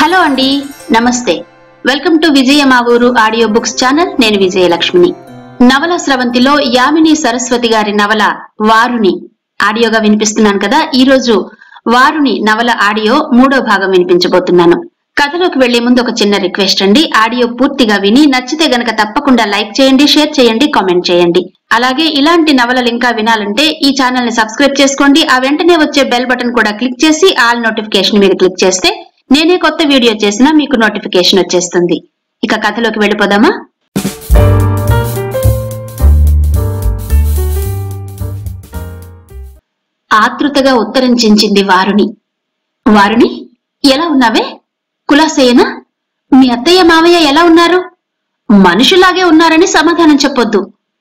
Hello అండి నమస్తే welcome to విజయ మా ఊరు ఆడియో బుక్స్ ఛానల్ నేను విజయలక్ష్మిని నవల స్రవంతిలో యామిని సరస్వతి గారి నవల వారుని ఆడియోగా వినిపిస్తున్నాను కదా ఈ రోజు వారుని నవల ఆడియో మూడో భాగం వినిపించబోతున్నాను కథలోకి వెళ్లే ముందు ఒక చిన్న రిక్వెస్ట్ అండి ఆడియో పూర్తిగా విని నచ్చితే గనక తప్పకుండా లైక్ చేయండి షేర్ చేయండి కామెంట్ చేయండి అలాగే ఇలాంటి నవలలు ఇంకా వినాలంటే ఈ ఛానల్ ని సబ్స్క్రైబ్ చేసుకోండి ఆ వెంటనే వచ్చే బెల్ బటన్ కూడా క్లిక్ చేసి ఆల్ నోటిఫికేషన్ మీద క్లిక్ చేస్తే నేనే కొత్త వీడియో చేసినా మీకు నోటిఫికేషన్ వచ్చేస్తుంది ఇక కథలోకి వెళ్ళిపోదామా ఆతృతగా ఉత్తరం చించింది వారుని వారుని ఎలా ఉన్నావే కులాసేయనా మీ అత్తయ్య మావయ్య ఎలా ఉన్నారు మనుషులాగే ఉన్నారని సమాధానం చెప్పొద్దు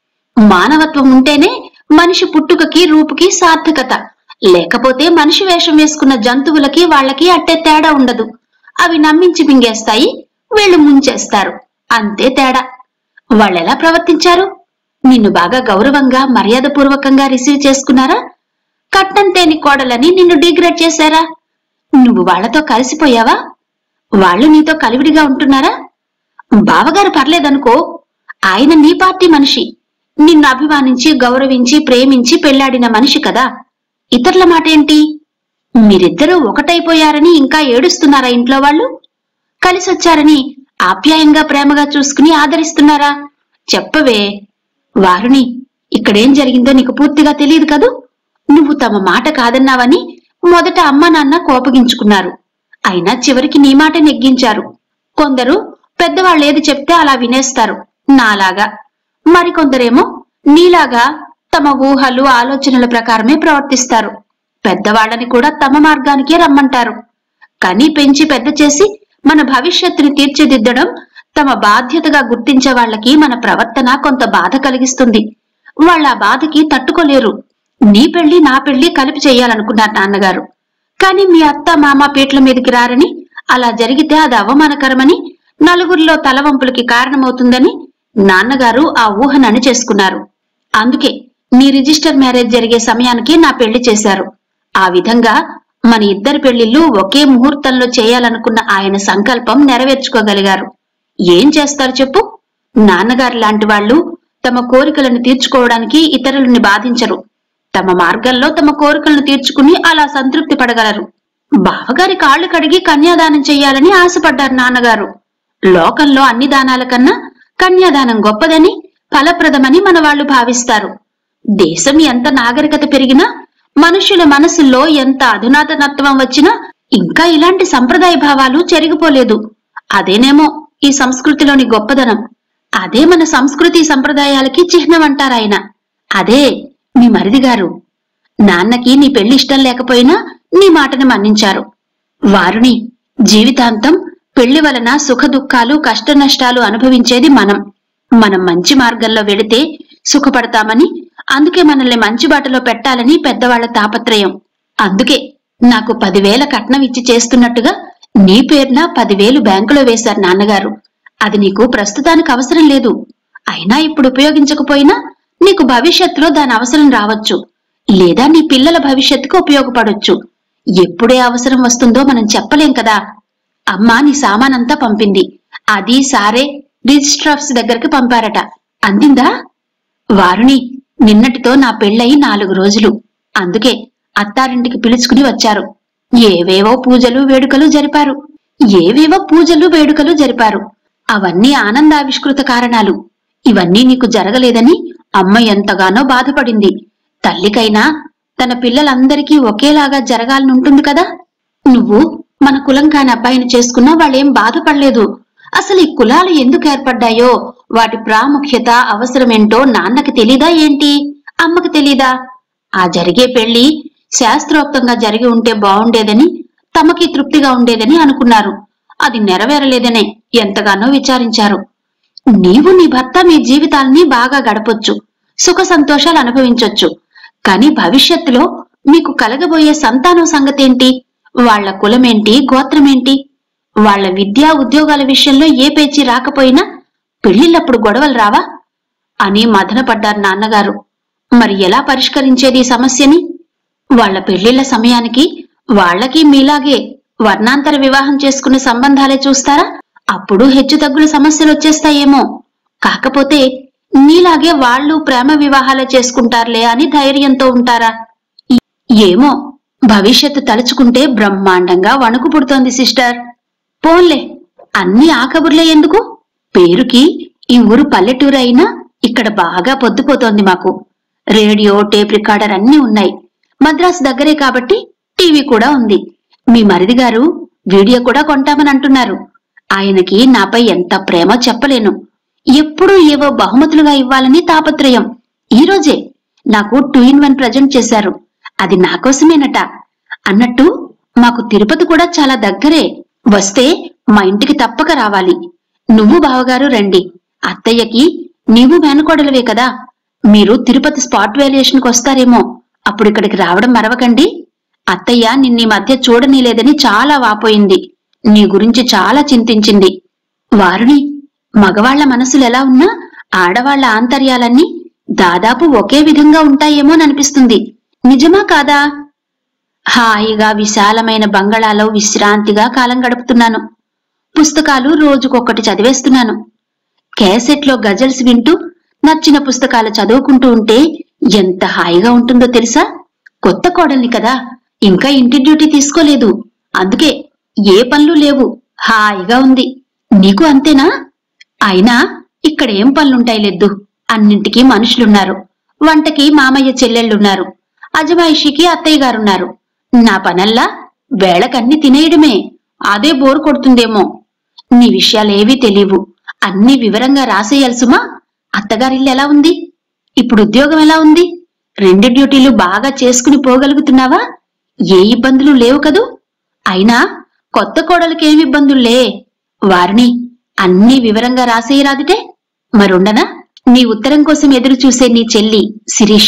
మానవత్వం ఉంటేనే మనిషి పుట్టుకకి రూపుకి సార్థకత లేకపోతే మనిషి వేషం వేసుకున్న జంతువులకి వాళ్ళకి అట్టే తేడా ఉండదు అవి నమ్మించి మింగేస్తాయి వీళ్ళు ముంచేస్తారు అంతే తేడా వాళ్ళెలా ప్రవర్తించారు నిన్ను బాగా గౌరవంగా మర్యాదపూర్వకంగా రిసీవ్ చేసుకున్నారా కట్నం తేని కోడలని నిన్ను డిగ్రేడ్ చేశారా నువ్వు వాళ్ళతో కలిసిపోయావా వాళ్ళు నీతో కలివిడిగా ఉంటున్నారా బావగారు పర్లేదనుకో ఆయన నీ పార్టీ మనిషి నిన్ను అభిమానించి గౌరవించి ప్రేమించి పెళ్లాడిన మనిషి కదా ఇతరుల మాటేంటి మీరిద్దరూ ఒకటైపోయారని ఇంకా ఏడుస్తున్నారా ఇంట్లో వాళ్ళు కలిసొచ్చారని ఆప్యాయంగా ప్రేమగా చూసుకుని ఆదరిస్తున్నారా చెప్పవే వారుని ఇక్కడేం జరిగిందో నీకు పూర్తిగా తెలియదు కదూ నువ్వు తమ మాట కాదన్నావని మొదట అమ్మ నాన్న కోపగించుకున్నారు అయినా చివరికి నీ మాట నెగ్గించారు కొందరు పెద్దవాళ్ళు ఏది చెప్తే అలా వినేస్తారు నాలాగా మరికొందరేమో నీలాగా తమ ఊహలు ఆలోచనల ప్రకారమే ప్రవర్తిస్తారు పెద్దవాళ్ళని కూడా తమ మార్గానికే రమ్మంటారు కని పెంచి పెద్ద చేసి మన భవిష్యత్తుని తీర్చిదిద్దడం తమ బాధ్యతగా గుర్తించే వాళ్ళకి మన ప్రవర్తన కొంత బాధ కలిగిస్తుంది వాళ్ళ ఆ బాధకి తట్టుకోలేరు నీ పెళ్లి నా పెళ్లి కలిపి చెయ్యాలనుకున్నారు నాన్నగారు కాని మీ అత్త మామ పీట్ల మీదకి రారని అలా జరిగితే అది అవమానకరమని నలుగురిలో తలవంపులకి కారణమవుతుందని నాన్నగారు ఆ ఊహనని చేసుకున్నారు అందుకే నీ రిజిస్టర్ మ్యారేజ్ జరిగే సమయానికి నా పెళ్లి చేశారు ఆ విధంగా మన ఇద్దరి పెళ్లిళ్ళు ఒకే ముహూర్తంలో చేయాలనుకున్న ఆయన సంకల్పం నెరవేర్చుకోగలిగారు ఏం చేస్తారు చెప్పు నాన్నగారు లాంటి వాళ్ళు తమ కోరికలను తీర్చుకోవడానికి ఇతరులని బాధించరు తమ మార్గంలో తమ కోరికలను తీర్చుకుని అలా సంతృప్తి పడగలరు బావగారి కాళ్ళు కడిగి కన్యాదానం చెయ్యాలని ఆశపడ్డారు నాన్నగారు లోకంలో అన్ని దానాల కన్నా కన్యాదానం గొప్పదని ఫలప్రదమని మన వాళ్ళు భావిస్తారు దేశం ఎంత నాగరికత పెరిగినా మనుషుల మనసుల్లో ఎంత అధునాతనత్వం వచ్చినా ఇంకా ఇలాంటి సంప్రదాయ భావాలు చెరిగిపోలేదు అదేనేమో ఈ సంస్కృతిలోని గొప్పదనం అదే మన సంస్కృతి సంప్రదాయాలకి చిహ్నం అంటారాయన అదే మీ మరిది గారు నాన్నకి నీ పెళ్లి ఇష్టం లేకపోయినా నీ మాటని మన్నించారు వారుని జీవితాంతం పెళ్లి వలన సుఖ దుఃఖాలు కష్ట నష్టాలు అనుభవించేది మనం మనం మంచి మార్గంలో వెళితే సుఖపడతామని అందుకే మనల్ని మంచి బాటలో పెట్టాలని పెద్దవాళ్ల తాపత్రయం అందుకే నాకు పదివేల కట్నం ఇచ్చి చేస్తున్నట్టుగా నీ పేరున పదివేలు బ్యాంకులో వేశారు నాన్నగారు అది నీకు ప్రస్తుతానికి అవసరం లేదు అయినా ఇప్పుడు ఉపయోగించకపోయినా నీకు భవిష్యత్తులో దాని అవసరం రావచ్చు లేదా నీ పిల్లల భవిష్యత్తుకు ఉపయోగపడొచ్చు ఎప్పుడే అవసరం వస్తుందో మనం చెప్పలేం కదా అమ్మ నీ సామానంతా పంపింది అది సారే రిజిస్టర్ ఆఫీస్ దగ్గరికి పంపారట అందిందా వారుని నిన్నటితో నా పెళ్ళయి నాలుగు రోజులు అందుకే అత్తారింటికి పిలుచుకుని వచ్చారు ఏవేవో పూజలు వేడుకలు జరిపారు ఏవేవో పూజలు వేడుకలు జరిపారు అవన్నీ ఆనందావిష్కృత కారణాలు ఇవన్నీ నీకు జరగలేదని అమ్మ ఎంతగానో బాధపడింది తల్లికైనా తన పిల్లలందరికీ ఒకేలాగా జరగాలనుంటుంది కదా నువ్వు మన కులం కాని అబ్బాయిని చేసుకున్నా వాళ్ళేం బాధపడలేదు అసలు ఈ కులాలు ఎందుకు ఏర్పడ్డాయో వాటి ప్రాముఖ్యత అవసరమేంటో నాన్నకి తెలీదా ఏంటి అమ్మకి తెలీదా ఆ జరిగే పెళ్లి శాస్త్రోక్తంగా జరిగి ఉంటే బాగుండేదని తమకి తృప్తిగా ఉండేదని అనుకున్నారు అది నెరవేరలేదనే ఎంతగానో విచారించారు నీవు నీ భర్త మీ జీవితాల్ని బాగా గడపొచ్చు సుఖ సంతోషాలు అనుభవించొచ్చు కానీ భవిష్యత్తులో మీకు కలగబోయే సంతానం సంగతేంటి వాళ్ల కులమేంటి గోత్రమేంటి వాళ్ల విద్యా ఉద్యోగాల విషయంలో ఏ పేచీ రాకపోయినా పెళ్లిళ్ళప్పుడు గొడవలు రావా అని మదనపడ్డారు నాన్నగారు మరి ఎలా పరిష్కరించేది ఈ సమస్యని వాళ్ల పెళ్లిళ్ల సమయానికి వాళ్ళకి మీలాగే వర్ణాంతర వివాహం చేసుకునే సంబంధాలే చూస్తారా అప్పుడు హెచ్చు తగ్గుల సమస్యలు వచ్చేస్తాయేమో కాకపోతే నీలాగే వాళ్ళు ప్రేమ వివాహాలే చేసుకుంటారులే అని ధైర్యంతో ఉంటారా ఈ- ఏమో భవిష్యత్తు తలుచుకుంటే బ్రహ్మాండంగా వణుకు పుడుతోంది సిస్టర్ పోన్లే అన్ని ఆ కబుర్లే ఎందుకు పేరుకి ఈ ఊరు పల్లెటూరు అయినా ఇక్కడ బాగా పొద్దుపోతోంది మాకు రేడియో టేప్ రికార్డర్ అన్నీ ఉన్నాయి మద్రాసు దగ్గరే కాబట్టి టీవీ కూడా ఉంది మీ మరిది గారు వీడియో కూడా కొంటామని అంటున్నారు ఆయనకి నాపై ఎంత ప్రేమో చెప్పలేను ఎప్పుడూ ఏవో బహుమతులుగా ఇవ్వాలని తాపత్రయం ఈ రోజే నాకు టూ ఇన్ వన్ ప్రజెంట్ చేశారు అది నా కోసమేనట అన్నట్టు మాకు తిరుపతి కూడా చాలా దగ్గరే వస్తే మా ఇంటికి తప్పక రావాలి నువ్వు బావగారు రండి అత్తయ్యకి నీవు మేనకోడలవే కదా మీరు తిరుపతి స్పాట్ వేరియేషన్కి వస్తారేమో అప్పుడు ఇక్కడికి రావడం మరవకండి అత్తయ్య నిన్నీ మధ్య చూడనీలేదని చాలా వాపోయింది నీ గురించి చాలా చింతించింది వారుని మగవాళ్ల మనసులు ఎలా ఉన్నా ఆడవాళ్ల ఆంతర్యాలన్నీ దాదాపు ఒకే విధంగా ఉంటాయేమోననిపిస్తుంది నిజమా కాదా హాయిగా విశాలమైన బంగళాలో విశ్రాంతిగా కాలం గడుపుతున్నాను పుస్తకాలు రోజుకొకటి చదివేస్తున్నాను క్యాసెట్లో గజల్స్ వింటూ నచ్చిన పుస్తకాలు చదువుకుంటూ ఉంటే ఎంత హాయిగా ఉంటుందో తెలుసా కొత్త కోడల్ని కదా ఇంకా ఇంటి డ్యూటీ తీసుకోలేదు అందుకే ఏ పనులు లేవు హాయిగా ఉంది నీకు అంతేనా అయినా ఇక్కడ ఏం పనులుంటాయి లెద్దు అన్నింటికీ మనుషులున్నారు వంటకి మామయ్య చెల్లెళ్ళున్నారు అజమాయిషికి అత్తయ్య గారున్నారు నా పనల్లా వేళకన్ని తినేయడమే అదే బోరు కొడుతుందేమో నీ విషయాలేవీ తెలియవు అన్ని వివరంగా రాసేయాల్సుమా అత్తగారిల్లు ఎలా ఉంది ఇప్పుడు ఉద్యోగం ఎలా ఉంది రెండు డ్యూటీలు బాగా చేసుకుని పోగలుగుతున్నావా ఏ ఇబ్బందులు లేవు కదూ అయినా కొత్త కోడలికి ఏమి ఇబ్బందుల్లే వారిని అన్నీ వివరంగా రాసేయరాదిటే మరుండనా నీ ఉత్తరం కోసం ఎదురు చూసే నీ చెల్లి శిరీష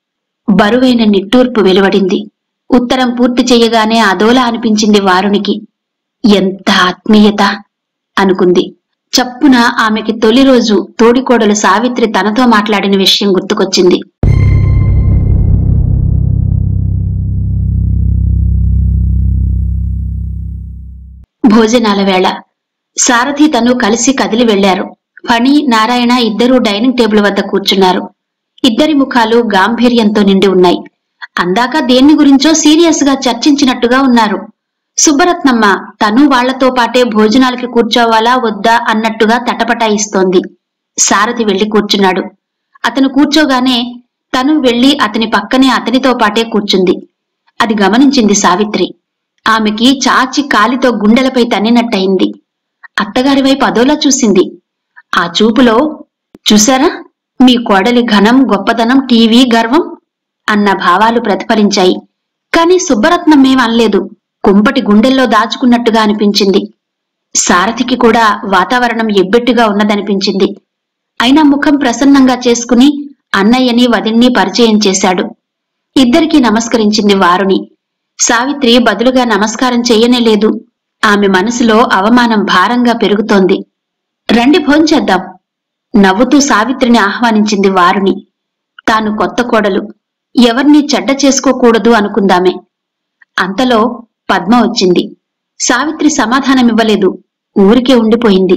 బరువైన నిట్టూర్పు వెలువడింది ఉత్తరం పూర్తి చెయ్యగానే అదోలా అనిపించింది వారునికి ఎంత ఆత్మీయత అనుకుంది చప్పున ఆమెకి తొలి రోజు తోడికోడలు సావిత్రి తనతో మాట్లాడిన విషయం గుర్తుకొచ్చింది భోజనాల వేళ సారథి తను కలిసి కదిలి వెళ్లారు ఫణి నారాయణ ఇద్దరూ డైనింగ్ టేబుల్ వద్ద కూర్చున్నారు ఇద్దరి ముఖాలు గాంభీర్యంతో నిండి ఉన్నాయి అందాక దేన్ని గురించో సీరియస్ గా చర్చించినట్టుగా ఉన్నారు సుబ్బరత్నమ్మ తను వాళ్లతో పాటే భోజనాలకి కూర్చోవాలా వద్దా అన్నట్టుగా తటపటాయిస్తోంది సారథి వెళ్లి కూర్చున్నాడు అతను కూర్చోగానే తను వెళ్లి అతని పక్కనే అతనితో పాటే కూర్చుంది అది గమనించింది సావిత్రి ఆమెకి చాచి కాలితో గుండెలపై తన్నినట్టయింది అత్తగారి వైపు అదోలా చూసింది ఆ చూపులో చూసారా మీ కోడలి ఘనం గొప్పతనం టీవీ గర్వం అన్న భావాలు ప్రతిఫలించాయి కాని సుబ్బరత్నమేం అనలేదు కుంపటి గుండెల్లో దాచుకున్నట్టుగా అనిపించింది సారథికి కూడా వాతావరణం ఎబ్బెట్టుగా ఉన్నదనిపించింది అయినా ముఖం ప్రసన్నంగా చేసుకుని అన్నయ్యని వదిన్ని పరిచయం చేశాడు ఇద్దరికీ నమస్కరించింది వారుని సావిత్రి బదులుగా నమస్కారం చెయ్యనే లేదు ఆమె మనసులో అవమానం భారంగా పెరుగుతోంది రండి భోంచేద్దాం నవ్వుతూ సావిత్రిని ఆహ్వానించింది వారుని తాను కొత్త కోడలు ఎవర్నీ చెడ్డ చేసుకోకూడదు అనుకుందామే అంతలో పద్మ వచ్చింది సావిత్రి సమాధానమివ్వలేదు ఊరికే ఉండిపోయింది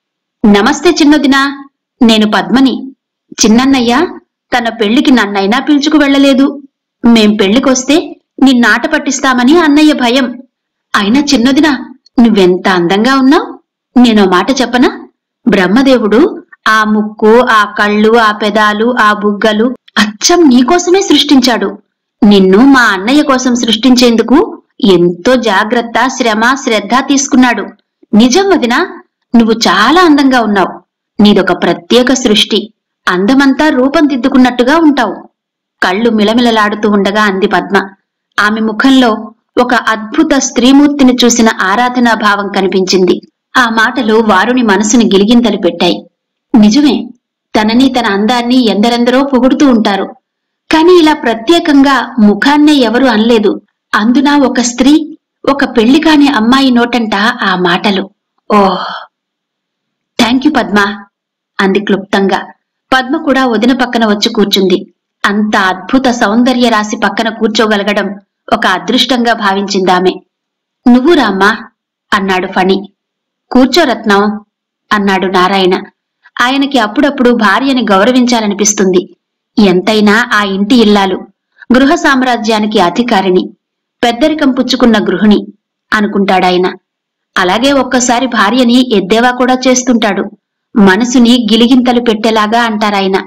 నమస్తే చిన్నదినా నేను పద్మని చిన్నన్నయ్య తన పెళ్లికి నన్నైనా పిలుచుకు వెళ్ళలేదు మేం పెళ్లికొస్తే నిన్నాట పట్టిస్తామని అన్నయ్య భయం అయినా చిన్నదినా నువ్వెంత అందంగా ఉన్నావు నేనో మాట చెప్పనా బ్రహ్మదేవుడు ఆ ముక్కు ఆ కళ్ళు ఆ పెదాలు ఆ బుగ్గలు అచ్చం నీకోసమే సృష్టించాడు నిన్ను మా అన్నయ్య కోసం సృష్టించేందుకు ఎంతో జాగ్రత్త శ్రమ శ్రద్ధ తీసుకున్నాడు నిజం వదినా నువ్వు చాలా అందంగా ఉన్నావు నీదొక ప్రత్యేక సృష్టి అందమంతా రూపం దిద్దుకున్నట్టుగా ఉంటావు కళ్ళు మిలమిలలాడుతూ ఉండగా అంది పద్మ ఆమె ముఖంలో ఒక అద్భుత స్త్రీమూర్తిని చూసిన ఆరాధనా భావం కనిపించింది ఆ మాటలు వారుని మనసుని గిలిగింతలు పెట్టాయి నిజమే తనని తన అందాన్ని ఎందరెందరో పొగుడుతూ ఉంటారు కాని ఇలా ప్రత్యేకంగా ముఖాన్నే ఎవరు అనలేదు అందున ఒక స్త్రీ ఒక పెళ్లి కాని అమ్మాయి నోటంట ఆ మాటలు ఓహ్ థ్యాంక్ యూ పద్మ అంది క్లుప్తంగా పద్మ కూడా వదిన పక్కన వచ్చి కూర్చుంది అంత అద్భుత సౌందర్య రాశి పక్కన కూర్చోగలగడం ఒక అదృష్టంగా భావించిందామె నువ్వు రామ్మా అన్నాడు ఫణి కూర్చో రత్నం అన్నాడు నారాయణ ఆయనకి అప్పుడప్పుడు భార్యని గౌరవించాలనిపిస్తుంది ఎంతైనా ఆ ఇంటి ఇల్లాలు గృహ సామ్రాజ్యానికి అధికారిని పెద్దరికం పుచ్చుకున్న గృహిణి అనుకుంటాడాయన అలాగే ఒక్కసారి భార్యని ఎద్దేవా కూడా చేస్తుంటాడు మనసుని గిలిగింతలు పెట్టేలాగా అంటారాయన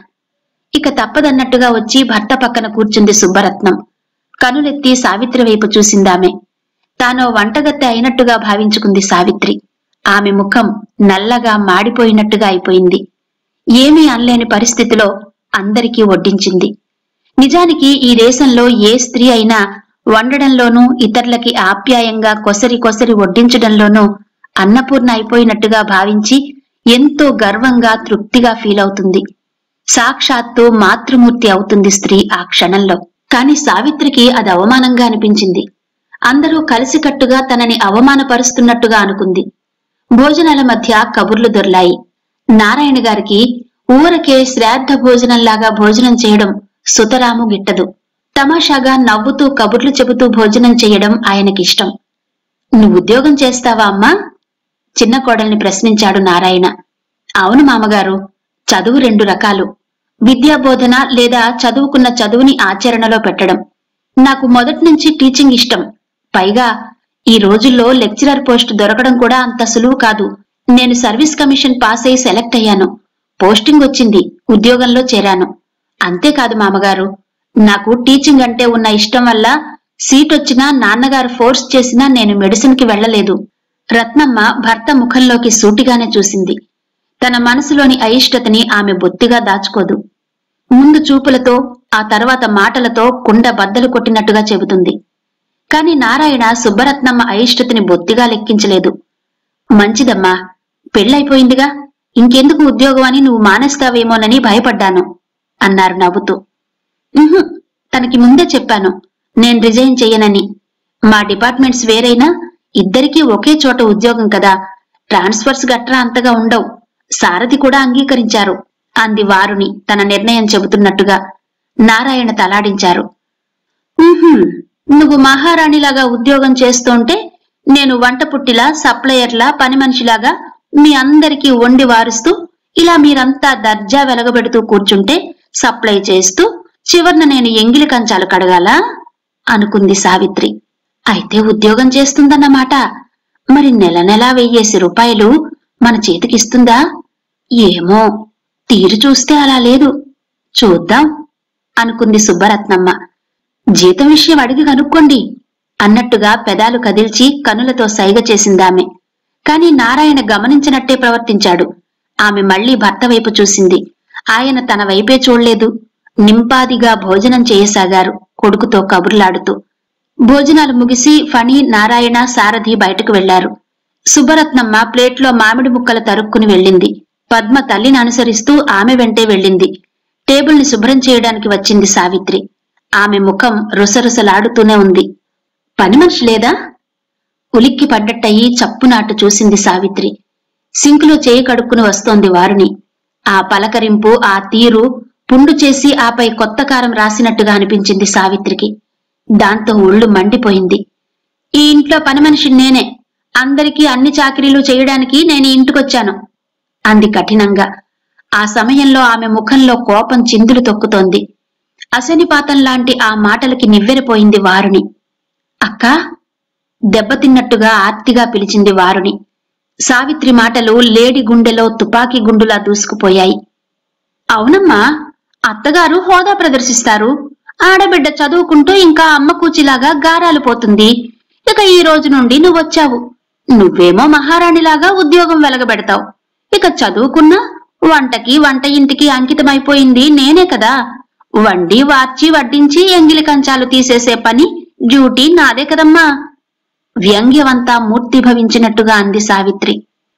ఇక తప్పదన్నట్టుగా వచ్చి భర్త పక్కన కూర్చుంది సుబ్బరత్నం కనులెత్తి సావిత్రి వైపు చూసిందామె తానో వంటగత్తె అయినట్టుగా భావించుకుంది సావిత్రి ఆమె ముఖం నల్లగా మాడిపోయినట్టుగా అయిపోయింది ఏమీ అనలేని పరిస్థితిలో అందరికీ వడ్డించింది నిజానికి ఈ దేశంలో ఏ స్త్రీ అయినా వండడంలోనూ ఇతరులకి ఆప్యాయంగా కొసరి కొసరి వడ్డించడంలోనూ అన్నపూర్ణ అయిపోయినట్టుగా భావించి ఎంతో గర్వంగా తృప్తిగా ఫీల్ అవుతుంది సాక్షాత్తు మాతృమూర్తి అవుతుంది స్త్రీ ఆ క్షణంలో కాని సావిత్రికి అది అవమానంగా అనిపించింది అందరూ కలిసికట్టుగా తనని అవమానపరుస్తున్నట్టుగా అనుకుంది భోజనాల మధ్య కబుర్లు దొర్లాయి నారాయణ గారికి ఊరకే శ్రాద్ధ భోజనంలాగా భోజనం చేయడం సుతరాము గిట్టదు తమాషాగా నవ్వుతూ కబుర్లు చెబుతూ భోజనం చేయడం ఆయనకిష్టం నువ్వు ఉద్యోగం చేస్తావా అమ్మా చిన్న కోడల్ని ప్రశ్నించాడు నారాయణ అవును మామగారు చదువు రెండు రకాలు విద్యాబోధన లేదా చదువుకున్న చదువుని ఆచరణలో పెట్టడం నాకు మొదటి నుంచి టీచింగ్ ఇష్టం పైగా ఈ రోజుల్లో లెక్చరర్ పోస్ట్ దొరకడం కూడా అంత సులువు కాదు నేను సర్వీస్ కమిషన్ పాస్ అయి సెలెక్ట్ అయ్యాను పోస్టింగ్ వచ్చింది ఉద్యోగంలో చేరాను అంతేకాదు మామగారు నాకు టీచింగ్ అంటే ఉన్న ఇష్టం వల్ల సీట్ వచ్చినా నాన్నగారు ఫోర్స్ చేసినా నేను మెడిసిన్ కి వెళ్లలేదు రత్నమ్మ భర్త ముఖంలోకి సూటిగానే చూసింది తన మనసులోని అయిష్టతని ఆమె బొత్తిగా దాచుకోదు ముందు చూపులతో ఆ తర్వాత మాటలతో కుండ బద్దలు కొట్టినట్టుగా చెబుతుంది కాని నారాయణ సుబ్బరత్నమ్మ అయిష్టతని బొత్తిగా లెక్కించలేదు మంచిదమ్మా పెళ్ళైపోయిందిగా ఇంకెందుకు ఉద్యోగం అని నువ్వు మానేస్తావేమోనని భయపడ్డాను అన్నారు నవ్వుతూ "ఉహుం, తనకి ముందే చెప్పాను నేను రిజైన్ చెయ్యనని మా డిపార్ట్మెంట్స్ వేరైనా ఇద్దరికీ ఒకే చోట ఉద్యోగం కదా ట్రాన్స్ఫర్స్ గట్రా అంతగా ఉండవు సారథి కూడా అంగీకరించారు అంది వారుని తన నిర్ణయం చెబుతున్నట్టుగా నారాయణ తలాడించారు "ఉహుం, నువ్వు మహారాణిలాగా ఉద్యోగం చేస్తుంటే నేను వంట పుట్టిలా సప్లయర్లా పని మనిషిలాగా మీ అందరికీ వండి వారుస్తూ ఇలా మీరంతా దర్జా వెలగబెడుతూ కూర్చుంటే సప్లై చేస్తూ చివర్న నేను ఎంగిలి కంచాలు కడగాలా అనుకుంది సావిత్రి అయితే ఉద్యోగం చేస్తుందన్నమాట మరి నెల నెలా వెయ్యేసి రూపాయలు మన చేతికిస్తుందా ఏమో తీరు చూస్తే అలా లేదు చూద్దాం అనుకుంది సుబ్బరత్నమ్మ జీతం విషయం అడిగి కనుక్కోండి అన్నట్టుగా పెదాలు కదిల్చి కనులతో సైగ చేసిందామె కాని నారాయణ గమనించినట్టే ప్రవర్తించాడు ఆమె మళ్లీ భర్త వైపు చూసింది ఆయన తన వైపే చూడలేదు నింపాదిగా భోజనం చేయసాగారు కొడుకుతో కబుర్లాడుతూ భోజనాలు ముగిసి ఫణి నారాయణ సారథి బయటకు వెళ్లారు సుబ్బరత్నమ్మ ప్లేట్లో మామిడి ముక్కలు తరుక్కుని వెళ్ళింది పద్మ తల్లిని అనుసరిస్తూ ఆమె వెంటే వెళ్ళింది టేబుల్ని శుభ్రం చేయడానికి వచ్చింది సావిత్రి ఆమె ముఖం రుసరుసలాడుతూనే ఉంది పని మనిషి లేదా ఉలిక్కి పడ్డట్టయి చప్పునాటు చూసింది సావిత్రి సింకులో చేయి కడుక్కుని వస్తోంది వారుని ఆ పలకరింపు ఆ తీరు పుండు చేసి ఆపై కొత్త కారం రాసినట్టుగా అనిపించింది సావిత్రికి దాంతో ఒళ్ళు మండిపోయింది ఈ ఇంట్లో పని మనిషి నేనే అందరికీ అన్ని చాకరీలు చేయడానికి నేను ఈ ఇంటికొచ్చాను అంది కఠినంగా ఆ సమయంలో ఆమె ముఖంలో కోపం చిందులు తొక్కుతోంది అశనిపాతం లాంటి ఆ మాటలకి నివ్వెరపోయింది వారుని అక్కా దెబ్బతిన్నట్టుగా ఆర్తిగా పిలిచింది వారుని సావిత్రి మాటలు లేడి గుండెలో తుపాకీ గుండులా దూసుకుపోయాయి అవునమ్మా అత్తగారు హోదా ప్రదర్శిస్తారు ఆడబిడ్డ చదువుకుంటూ ఇంకా అమ్మ కూచిలాగా గారాలు పోతుంది ఇక ఈ రోజు నుండి నువ్వొచ్చావు నువ్వేమో మహారాణిలాగా ఉద్యోగం వెలగబెడతావు ఇక చదువుకున్నా వంటకి వంట ఇంటికి అంకితమైపోయింది నేనే కదా వండి వార్చి వడ్డించి ఎంగిలి కంచాలు తీసేసే పని డ్యూటీ నాదే కదమ్మా వ్యంగ్యవంతా మూర్తిభవించినట్టుగా అంది సావిత్రి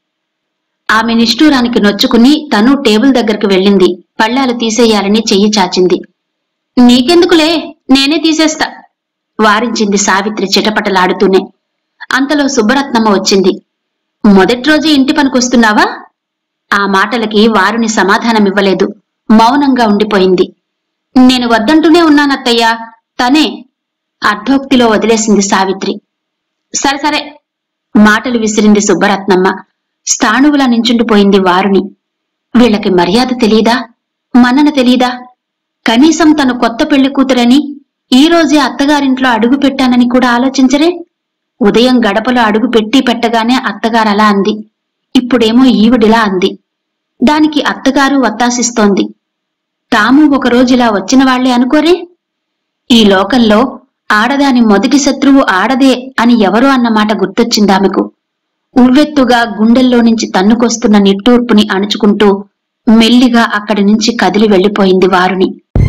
ఆమె నిష్ఠూరానికి నొచ్చుకుని తను టేబుల్ దగ్గరికి వెళ్ళింది పళ్ళాలు తీసేయాలని చెయ్యి చాచింది నీకెందుకులే నేనే తీసేస్తా వారించింది సావిత్రి చిటపటలాడుతూనే అంతలో సుబ్బరత్నమ్మ వచ్చింది మొదటి రోజే ఇంటి పనికొస్తున్నావా ఆ మాటలకి వారుని సమాధానమివ్వలేదు మౌనంగా ఉండిపోయింది నేను వద్దంటూనే ఉన్నానత్తయ్యా తనే అర్ధోక్తిలో వదిలేసింది సావిత్రి సరే సరే మాటలు విసిరింది సుబ్బరత్నమ్మ స్థాణువులా నించుండిపోయింది వారుని వీళ్ళకి మర్యాద తెలీదా మన్నన తెలీదా కనీసం తను కొత్త పెళ్లి కూతురని ఈ రోజే అత్తగారింట్లో అడుగు పెట్టానని కూడా ఆలోచించరే ఉదయం గడపలో అడుగు పెట్టి పెట్టగానే అత్తగారు అలా అంది ఇప్పుడేమో ఈవిడిలా అంది దానికి అత్తగారు వత్తాసిస్తోంది తాము ఒకరోజు ఇలా వచ్చిన వాళ్లే అనుకోరే ఈ లోకంలో ఆడదాని మొదటి శత్రువు ఆడదే అని ఎవరో అన్నమాట గుర్తొచ్చిందామెకు ఉవ్వెత్తుగా గుండెల్లో నుంచి తన్నుకొస్తున్న నిట్టూర్పుని అణుచుకుంటూ మెల్లిగా అక్కడి నుంచి కదిలి వెళ్లిపోయింది వారుని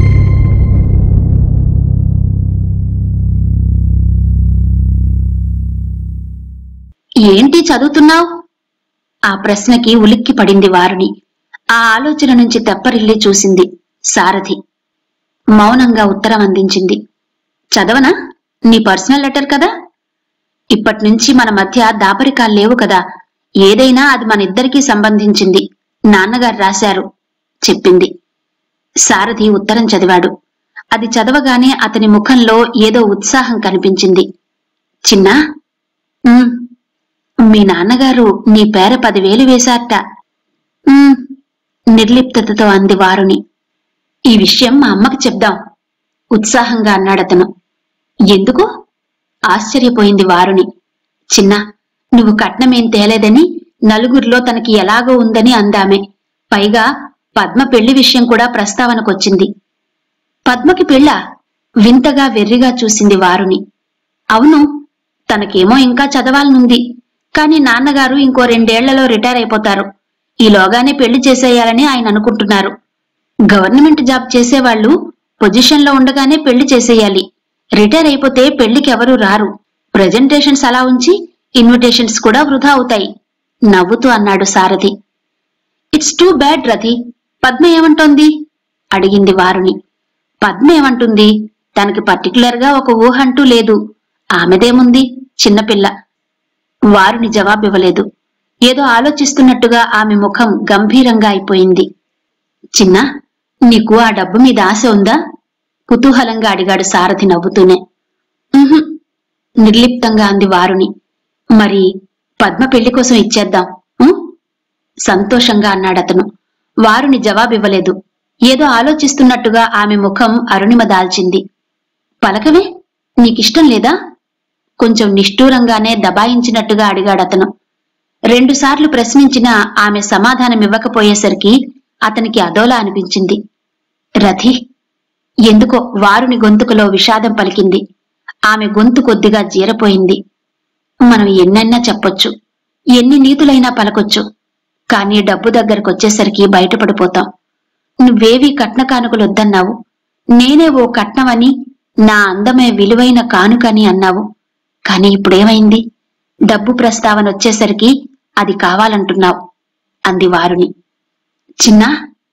ఏంటి చదువుతున్నావ్ ఆ ప్రశ్నకి ఉలిక్కి పడింది వారుని ఆ ఆలోచన నుంచి తెప్పరిల్లి చూసింది సారథి మౌనంగా ఉత్తరం అందించింది చదవనా నీ పర్సనల్ లెటర్ కదా ఇప్పట్నుంచి మన మధ్య దాపరికాలు లేవు కదా ఏదైనా అది మన ఇద్దరికీ సంబంధించింది నాన్నగారు రాశారు చెప్పింది సారథి ఉత్తరం చదివాడు అది చదవగానే అతని ముఖంలో ఏదో ఉత్సాహం కనిపించింది చిన్నా "ఉమ్, మీ నాన్నగారు నీ పేర పదివేలు వేశారట "ఉమ్," నిర్లిప్తతతో అంది వారుని ఈ విషయం మా అమ్మకి చెప్దాం ఉత్సాహంగా అన్నాడతను ఎందుకు ఆశ్చర్యపోయింది వారుని చిన్న నువ్వు కట్నమేం తేలేదని నలుగురిలో తనకి ఎలాగో ఉందని అందామె పైగా పద్మ పెళ్లి విషయం కూడా ప్రస్తావనకొచ్చింది పద్మకి పెళ్ళా వింతగా వెర్రిగా చూసింది వారుని అవును తనకేమో ఇంకా చదవాలనుంది కాని నాన్నగారు ఇంకో రెండేళ్లలో రిటైర్ అయిపోతారు ఈలోగానే పెళ్లి చేసేయాలని ఆయన అనుకుంటున్నారు గవర్నమెంట్ జాబ్ చేసేవాళ్లు పొజిషన్లో ఉండగానే పెళ్లి చేసేయాలి రిటైర్ అయిపోతే పెళ్లికి ఎవరూ రారు ప్రెజెంటేషన్స్ అలా ఉంచి ఇన్విటేషన్స్ కూడా వృధా అవుతాయి నవ్వుతూ అన్నాడు Sarathi it's too bad Rathi Padma ఏమంటోంది అడిగింది వారుని పద్మ ఏమంటుంది తనకి పర్టికులర్ గా ఒక ఊహ అంటూ లేదు ఆమెదేముంది చిన్నపిల్ల వారుని జవాబివ్వలేదు ఏదో ఆలోచిస్తున్నట్టుగా ఆమె ముఖం గంభీరంగా అయిపోయింది చిన్న నీకు ఆ డబ్బు మీద ఆశ ఉందా కుతూహలంగా అడిగాడు సారథి నవ్వుతూనే "ఉహుం," నిర్లిప్తంగా అంది వారుని మరి పద్మ పెళ్లి కోసం ఇచ్చేద్దాం ఉం?" సంతోషంగా అన్నాడతను వారుని జవాబివ్వలేదు ఏదో ఆలోచిస్తున్నట్టుగా ఆమె ముఖం అరుణిమ దాల్చింది పలకవే నీకిష్టం లేదా కొంచెం నిష్ఠూరంగానే దబాయించినట్టుగా అడిగాడతను రెండుసార్లు ప్రశ్నించినా ఆమె సమాధానమివ్వకపోయేసరికి అతనికి అదోలా అనిపించింది రథి ఎందుకో వారుని గొంతుకులో విషాదం పలికింది ఆమె గొంతు కొద్దిగా జీరపోయింది మనం ఎన్నైనా చెప్పొచ్చు ఎన్ని నీతులైనా పలకొచ్చు కానీ డబ్బు దగ్గరకొచ్చేసరికి బయటపడిపోతాం నువ్వేవీ కట్న కానుకలు వద్దన్నావు నేనే ఓ కట్నమని నా అందమే విలువైన కానుకని అన్నావు కాని ఇప్పుడేమైంది డబ్బు ప్రస్తావన వచ్చేసరికి అది కావాలంటున్నావు అంది వారుని చిన్నా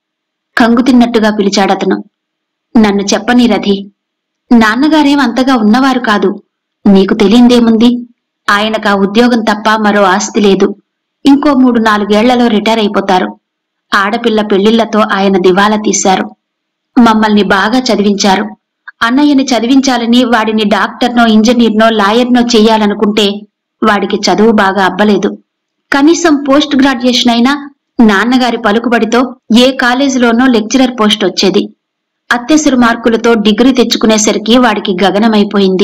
కంగు తిన్నట్టుగా పిలిచాడతను నన్ను చెప్పని రథి నాన్నగారేం అంతగా ఉన్నవారు కాదు నీకు తెలియందేముంది ఆయనకు ఆ ఉద్యోగం తప్ప మరో ఆస్తి లేదు ఇంకో మూడు నాలుగేళ్లలో రిటైర్ అయిపోతారు ఆడపిల్ల పెళ్లిళ్లతో ఆయన దివాలా తీశారు మమ్మల్ని బాగా చదివించారు అన్నయ్యని చదివించాలని వాడిని డాక్టర్నో ఇంజనీర్నో లాయర్నో చెయ్యాలనుకుంటే వాడికి చదువు బాగా అబ్బలేదు కనీసం పోస్ట్ గ్రాడ్యుయేషన్ అయినా నాన్నగారి పలుకుబడితో ఏ కాలేజీలోనో లెక్చరర్ పోస్ట్ వచ్చేది అత్యవసర మార్కులతో డిగ్రీ తెచ్చుకునేసరికి వాడికి గగనమైపోయింది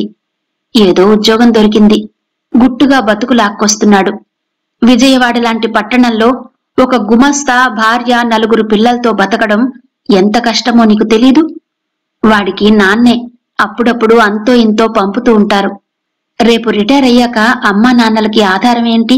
ఏదో ఉద్యోగం దొరికింది గుట్టుగా బతుకు లాక్కొస్తున్నాడు విజయవాడ లాంటి పట్టణంలో ఒక గుమస్తా భార్య నలుగురు పిల్లలతో బతకడం ఎంత కష్టమో నీకు తెలీదు వాడికి నాన్నే అప్పుడప్పుడు అంతో ఇంతో పంపుతూ ఉంటారు రేపు రిటైర్ అయ్యాక అమ్మా నాన్నలకి ఆధారం ఏంటి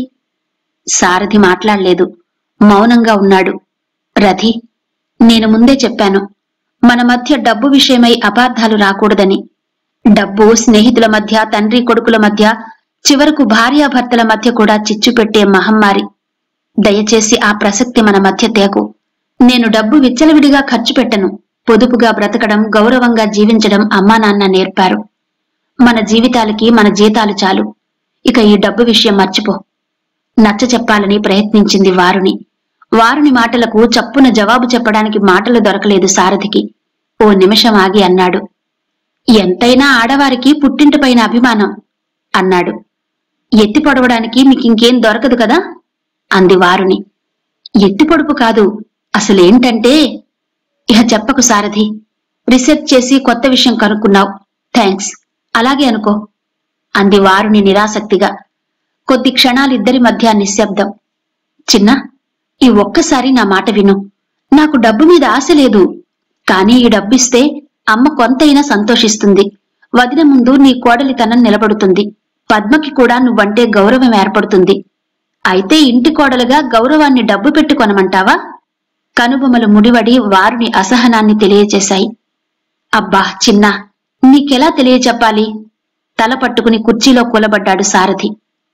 సారథి మాట్లాడలేదు మౌనంగా ఉన్నాడు రథి నేను ముందే చెప్పాను మన మధ్య డబ్బు విషయమై అపార్థాలు రాకూడదని డబ్బు స్నేహితుల మధ్య తండ్రి కొడుకుల మధ్య చివరకు భార్యాభర్తల మధ్య కూడా చిచ్చు పెట్టే మహమ్మారి దయచేసి ఆ ప్రసక్తి మన మధ్య తేకు నేను డబ్బు విచ్చలవిడిగా ఖర్చు పెట్టను పొదుపుగా బ్రతకడం గౌరవంగా జీవించడం అమ్మా నాన్న నేర్పారు మన జీవితాలకి మన జీతాలు చాలు ఇక ఈ డబ్బు విషయం మర్చిపో నచ్చ చెప్పాలని ప్రయత్నించింది వారుని వారుని మాటలకు చప్పున జవాబు చెప్పడానికి మాటలు దొరకలేదు సారథికి ఓ నిమిషం ఆగి అన్నాడు ఎంతైనా ఆడవారికి పుట్టింటిపైన అభిమానం అన్నాడు ఎత్తి పొడవడానికి మీకు ఇంకేం దొరకదు కదా అంది వారుని ఎత్తి పొడుపు కాదు అసలేంటంటే ఇహ చెప్పకు సారథి రీసెర్చ్ చేసి కొత్త విషయం కనుక్కున్నావు థ్యాంక్స్ అలాగే అనుకో అంది వారుని నిరాసక్తిగా కొద్ది క్షణాలిద్దరి మధ్య నిశ్శబ్దం చిన్న ఈ ఒక్కసారి నా మాట విను నాకు డబ్బు మీద ఆశ లేదు కానీ ఈ డబ్బిస్తే అమ్మ కొంతైనా సంతోషిస్తుంది వదిన ముందు నీ కోడలితనం నిలబడుతుంది పద్మకి కూడా నువ్వంటే గౌరవం ఏర్పడుతుంది అయితే ఇంటి కోడలుగా గౌరవాన్ని డబ్బు పెట్టుకొనమంటావా కనుబొమలు ముడివడి వారుని అసహనాన్ని తెలియచేశాయి అబ్బా చిన్నా నీకెలా తెలియచెప్పాలి తల పట్టుకుని కుర్చీలో కూలబడ్డాడు సారథి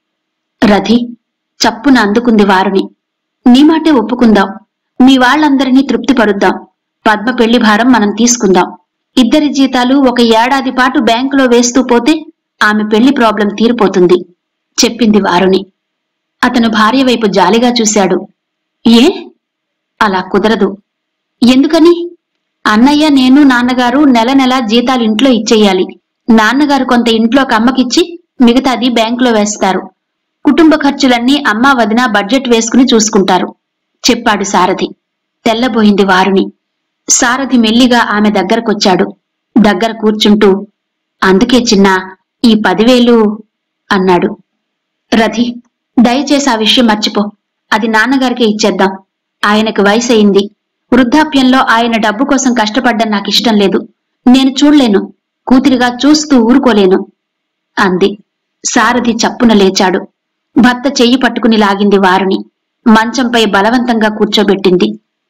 రథి చప్పున అందుకుంది వారుని నీ మాటే ఒప్పుకుందాం మీ వాళ్ళందరినీ తృప్తిపరుద్దాం పద్మ పెళ్లి భారం మనం తీసుకుందాం ఇద్దరి జీతాలు ఒక ఏడాది పాటు బ్యాంకులో వేస్తూ పోతే ఆమె పెళ్లి ప్రాబ్లం తీరిపోతుంది చెప్పింది వారుని అతను భార్య వైపు జాలిగా చూశాడు ఏ అలా కుదరదు ఎందుకని అన్నయ్య నేను నాన్నగారు నెల నెల జీతాలు ఇంట్లో ఇచ్చేయాలి నాన్నగారు కొంత ఇంట్లోకి అమ్మకిచ్చి మిగతాది బ్యాంకులో వేస్తారు కుటుంబ ఖర్చులన్నీ అమ్మా వదిన బడ్జెట్ వేసుకుని చూసుకుంటారు చెప్పాడు సారథి తెల్లబోయింది వారుని సారథి మెల్లిగా ఆమె దగ్గరకొచ్చాడు దగ్గర కూర్చుంటూ అందుకే చిన్న ఈ పదివేలు అన్నాడు రథి దయచేసి ఆ విషయం మర్చిపో అది నాన్నగారికే ఇచ్చేద్దాం ఆయనకు వయసయింది వృద్ధాప్యంలో ఆయన డబ్బు కోసం కష్టపడ్డం నాకు ఇష్టం లేదు నేను చూడలేను కూతురిగా చూస్తూ ఊరుకోలేను అంది సారథి చప్పున లేచాడు భర్త చెయ్యి పట్టుకుని లాగింది వారుని మంచంపై బలవంతంగా కూర్చోబెట్టింది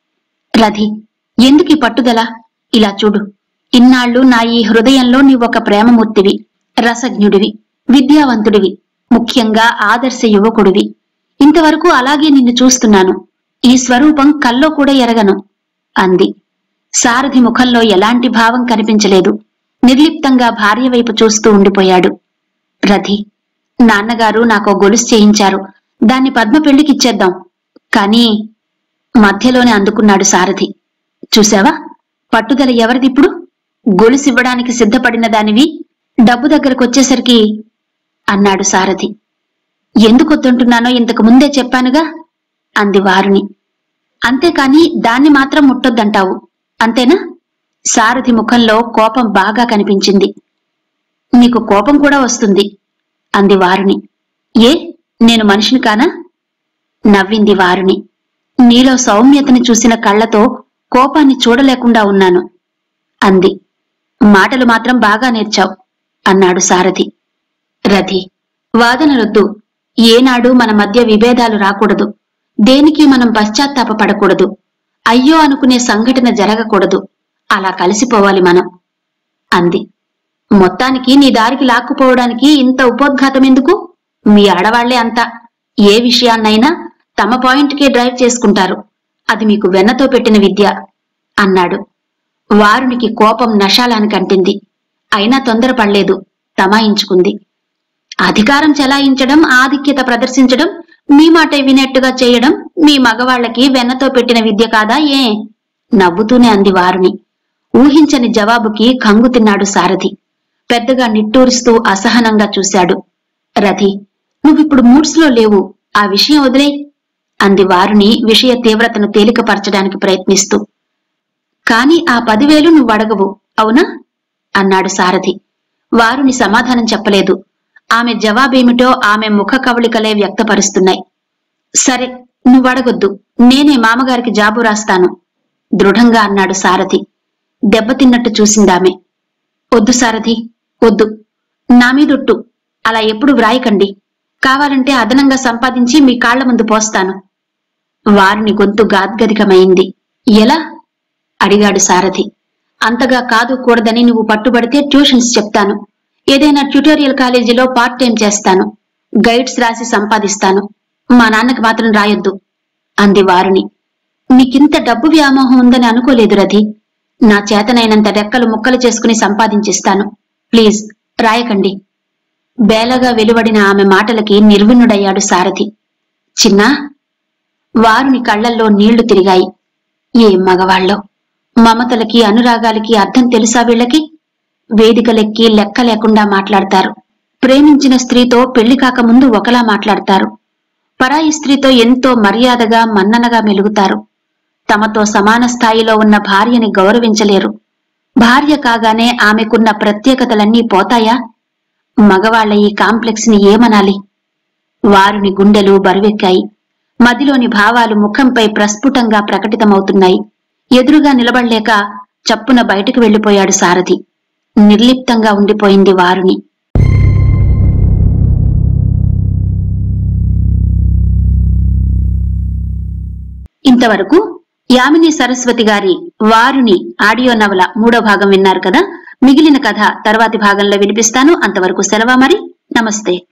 రథి ఎందుకీ పట్టుదల ఇలా చూడు ఇన్నాళ్ళు నా ఈ హృదయంలో నీవొక ప్రేమమూర్తివి రసజ్ఞుడివి విద్యావంతుడివి ముఖ్యంగా ఆదర్శ యువకుడివి ఇంతవరకు అలాగే నిన్ను చూస్తున్నాను ఈ స్వరూపం కల్లో కూడా ఎరగను అంది సారథి ముఖంలో ఎలాంటి భావం కనిపించలేదు నిర్లిప్తంగా భార్య వైపు చూస్తూ ఉండిపోయాడు రథి నాన్నగారు నాకో గొలుసు చేయించారు దాన్ని పద్మ పెళ్లికిచ్చేద్దాం కానీ మధ్యలోనే అందుకున్నాడు సారథి చూసావా పట్టుదల ఎవరిదిప్పుడు గొలుసివ్వడానికి సిద్ధపడిన దానివి డబ్బు దగ్గరకొచ్చేసరికి అన్నాడు సారథి ఎందుకొద్దంటున్నానో ఇంతకు ముందే చెప్పానుగా అంది వారుని అంతేకాని దాన్ని మాత్రం ముట్టొద్దంటావు అంతేనా సారథి ముఖంలో కోపం బాగా కనిపించింది నీకు కోపం కూడా వస్తుంది అంది వారుని ఏ నేను మనిషిని కానా నవ్వింది వారుని నీలో సౌమ్యతని చూసిన కళ్ళతో కోపాన్ని చూడలేకుండా ఉన్నాను అంది మాటలు మాత్రం బాగా నేర్చావు అన్నాడు సారథి రథి వాదనలొద్దు ఏనాడు మన మధ్య విభేదాలు రాకూడదు దేనికి మనం పశ్చాత్తాపపడకూడదు అయ్యో అనుకునే సంఘటన జరగకూడదు అలా కలిసిపోవాలి మనం అంది మొత్తానికి నీ దారికి లాక్కుపోవడానికి ఇంత ఉపోద్ఘాతం ఎందుకు మీ ఆడవాళ్లే అంతా ఏ విషయాన్నైనా తమ పాయింట్కే డ్రైవ్ చేసుకుంటారు అది మీకు వెన్నతో పెట్టిన విద్య అన్నాడు వారునికి కోపం నషాలానికి అంటింది అయినా తొందరపడలేదు తమాయించుకుంది అధికారం చెలాయించడం ఆధిక్యత ప్రదర్శించడం మీ మాట వినేట్టుగా చేయడం మీ మగవాళ్లకి వెన్నతో పెట్టిన విద్య కాదా ఏ నవ్వుతూనే అంది వారుని ఊహించని జవాబుకి కంగు తిన్నాడు సారథి పెద్దగా నిట్టూరుస్తూ అసహనంగా చూశాడు రథి నువ్విప్పుడు మూడ్స్ లో లేవు ఆ విషయం వదిలే అంది వారుని విషయ తీవ్రతను తేలికపరచడానికి ప్రయత్నిస్తూ కాని ఆ పదివేలు నువ్వడగవు అవునా అన్నాడు సారథి వారుని సమాధానం చెప్పలేదు ఆమె జవాబేమిటో ఆమె ముఖ కవళికలే వ్యక్తపరుస్తున్నాయి సరే నువ్వడగొద్దు నేనే మామగారికి జాబు రాస్తాను దృఢంగా అన్నాడు సారథి దెబ్బతిన్నట్టు చూసిందామె వద్దు సారథి వద్దు నా మీదొట్టు అలా ఎప్పుడు వ్రాయకండి కావాలంటే అదనంగా సంపాదించి మీ కాళ్ల ముందు పోస్తాను వారిని గొంతు గాద్గదికమైంది ఎలా అడిగాడు సారథి అంతగా కాదు కూడదని నువ్వు పట్టుబడితే ట్యూషన్స్ చెప్తాను ఏదైనా ట్యూటోరియల్ కాలేజీలో పార్ట్ టైం చేస్తాను గైడ్స్ రాసి సంపాదిస్తాను మా నాన్నకి మాత్రం రాయొద్దు అంది వారుని నీకింత డబ్బు వ్యామోహం ఉందని అనుకోలేదు రథి నా చేతనైనంత రెక్కలు ముక్కలు చేసుకుని సంపాదించిస్తాను ప్లీజ్ రాయకండి బేలగా వెలువడిన ఆమె మాటలకి నిర్విణుడయ్యాడు సారథి చిన్నా వారుని కళ్ళల్లో నీళ్లు తిరిగాయి ఏ మగవాళ్ళో మమతలకి అనురాగాలకి అర్థం తెలుసా వీళ్ళకి వేదికలెక్కి లెక్క లేకుండా మాట్లాడతారు ప్రేమించిన స్త్రీతో పెళ్లి కాకముందు ఒకలా మాట్లాడతారు పరాయి స్త్రీతో ఎంతో మర్యాదగా మన్ననగా మెలుగుతారు తమతో సమాన స్థాయిలో ఉన్న భార్యని గౌరవించలేరు భార్య కాగానే ఆమెకున్న ప్రత్యేకతలన్నీ పోతాయా మగవాళ్ల ఈ కాంప్లెక్స్ ని ఏమనాలి వారుని గుండెలు బరువెక్కాయి మదిలోని భావాలు ముఖంపై ప్రస్ఫుటంగా ప్రకటితమవుతున్నాయి ఎదురుగా నిలబడలేక చప్పున బయటకు వెళ్లిపోయాడు సారథి నిర్లిప్తంగా ఉండిపోయింది వారుని ఇంతవరకు యామిని సరస్వతి గారి వారుని ఆడియో నవల మూడో భాగం విన్నారు కదా మిగిలిన కథ తర్వాతి భాగంలో వినిపిస్తాను అంతవరకు సెలవా మరి నమస్తే